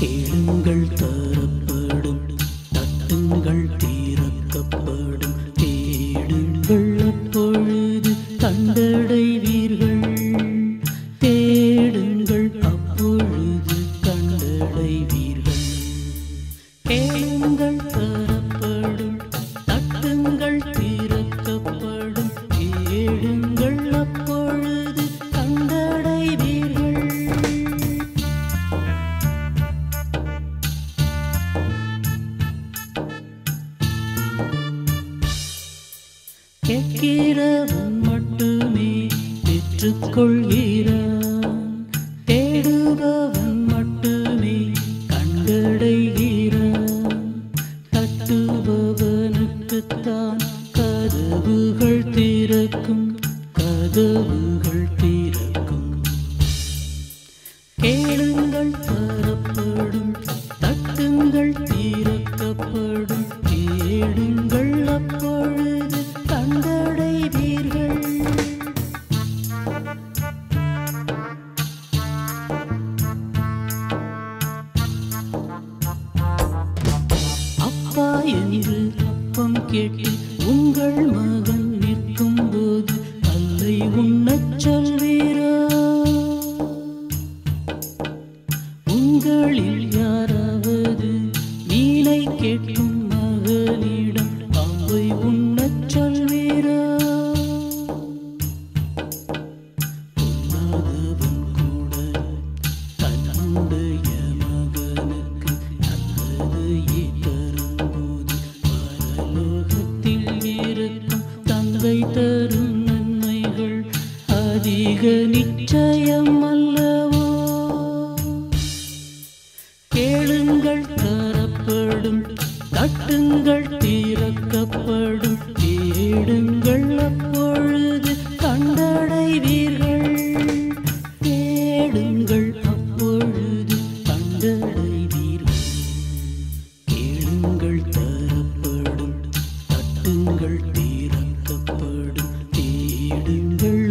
கேளுங்கள் தரப்படும் தட்டுங்கள் தீரக்கப்படும் தேடுங்கள் அப்பொழுது கண்டடைவீர்கள் தேடுங்கள் அப்பொழுது கண்டடைவீர்கள் கேளுங்கள் தரப்படும் தட்டுங்கள் தீரக்கப்படும் தேடுங்கள் அப்பொழுது கண்டடைவீர்கள் கேட்கிறவன் மட்டுமே பெற்றுக்கொள்கிறான் தேடுபவன் மட்டுமே கண்டடைகிறான் தட்டுபவனுக்குத்தான் கதவுகள் திறக்கும் கதவுகள் திறக்கும் கேளுங்கள் தரப்படும் தட்டுங்கள் தீரக்கப்படும் கேளுங்கள் அப்பொழுது கண்டடைவீர்கள் அப்பா என்று அப்பம் கேட்டு உங்கள் மகன் நிற்கும் போது அல்லை உண்ணச் சொல்வீரா உங்களில் யாராவது மீனை கேட்கும் மகனிடம் பாம்பை உண்ணச் சொல்வீரா பொல்லாதவன் கூட தன்னுடைய மகனுக்கு நல்லதையே தரும்போது பரலோகத்தில் இருக்கும் தந்தை தரும் நன்மைகள் அதிக நிச்சயம் அல்லவோ கேளுங்கள் தரப்படும் தட்டுங்கள் தீரக்கப்படும் தேடுங்கள் அப்பொழுது கண்டடைவீர்கள் தேடுங்கள் அப்பொழுது கண்டடைவீர்கள் கேளுங்கள் தரப்படும் தட்டுங்கள் தீரக்கப்படும் தேடுங்கள்